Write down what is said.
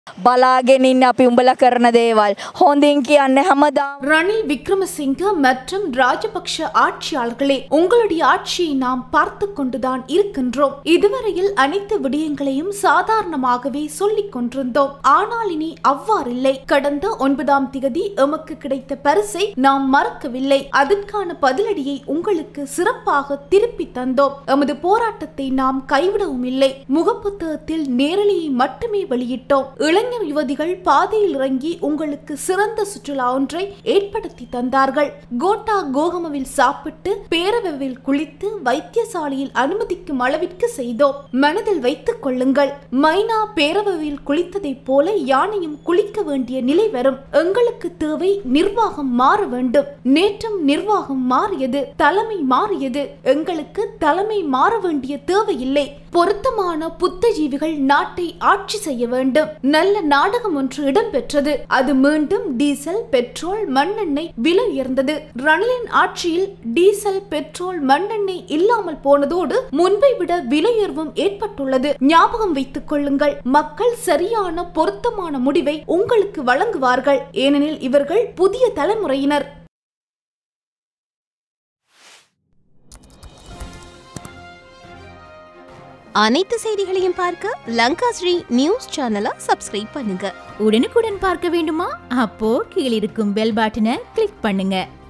බලාගෙන ඉන්න අපි උඹලා කරන දේවල් හොඳින් කියන්නේ හැමදාම ரணில் விக்ரமசிங்க மற்றும் ராஜபக்ஷ ஆட்சியாளர்களே உங்களுடைய ஆட்சியை நாம் பார்த்து கொண்டுதான் இருக்கின்றோம் இதுவரையில் அனைத்து விடயங்களையும் சாதாரணமாகவே சொல்லிக் கொண்டிருந்தோம் ஆனால் இனி அவ்வாறில்லை கடந்த ஒன்பதாம் திகதி எமக்கு கிடைத்த பரிசை நாம் மறக்கவில்லை அதற்கான பதிலடியை உங்களுக்கு சிறப்பாக திருப்பி தந்தோம் எமது போராட்டத்தை நாம் கைவிடவும் இல்லை முகப்புத்தகத்தில் நேரலையை மட்டுமே வெளியிட்டோம் இளைஞர் யுவதிகள் பாதையில் இறங்கி உங்களுக்கு சிறந்த சுற்றுலா ஒன்றை ஏற்படுத்தி தந்தார்கள் கோட்டா கோகமவில் சாப்பிட்டு பேரவையில் குளித்து வைத்தியசாலையில் அனுமதிக்கும் அளவிற்கு செய்தோம் மனதில் வைத்துக் கொள்ளுங்கள் மைனா பேரவையில் குளித்ததைப் போல யானையும் குளிக்க வேண்டிய நிலை வரும் எங்களுக்கு தேவை நிர்வாகம் மாற வேண்டும் நேற்றும் நிர்வாகம் மாறியது தலைமை மாறியது எங்களுக்கு தலைமை மாற வேண்டிய தேவையில்லை பொருத்தமான புத்தஜீவிகள் நாட்டை ஆட்சி செய்ய வேண்டும் நல்ல நாடகம் ஒன்று இடம்பெற்றது அது மீண்டும் டீசல் பெட்ரோல் மண்ணெண்ணெய் விலை உயர்ந்தது ரணிலின் ஆட்சியில் டீசல் பெட்ரோல் மண்ணெண்ணெய் இல்லாமல் போனதோடு முன்பை விட விலை உயர்வும் ஏற்பட்டுள்ளது ஞாபகம் வைத்துக் கொள்ளுங்கள் மக்கள் சரியான பொருத்தமான முடிவை உங்களுக்கு வழங்குவார்கள் ஏனெனில் இவர்கள் புதிய தலைமுறையினர் அனைத்து செய்திகளையும் பார்க்க லங்கா ஸ்ரீ நியூஸ் சேனலை சப்ஸ்கிரைப் பண்ணுங்க உடனுக்குடன் பார்க்க வேண்டுமா அப்போ கீழிருக்கும் பெல் பட்டனை கிளிக் பண்ணுங்க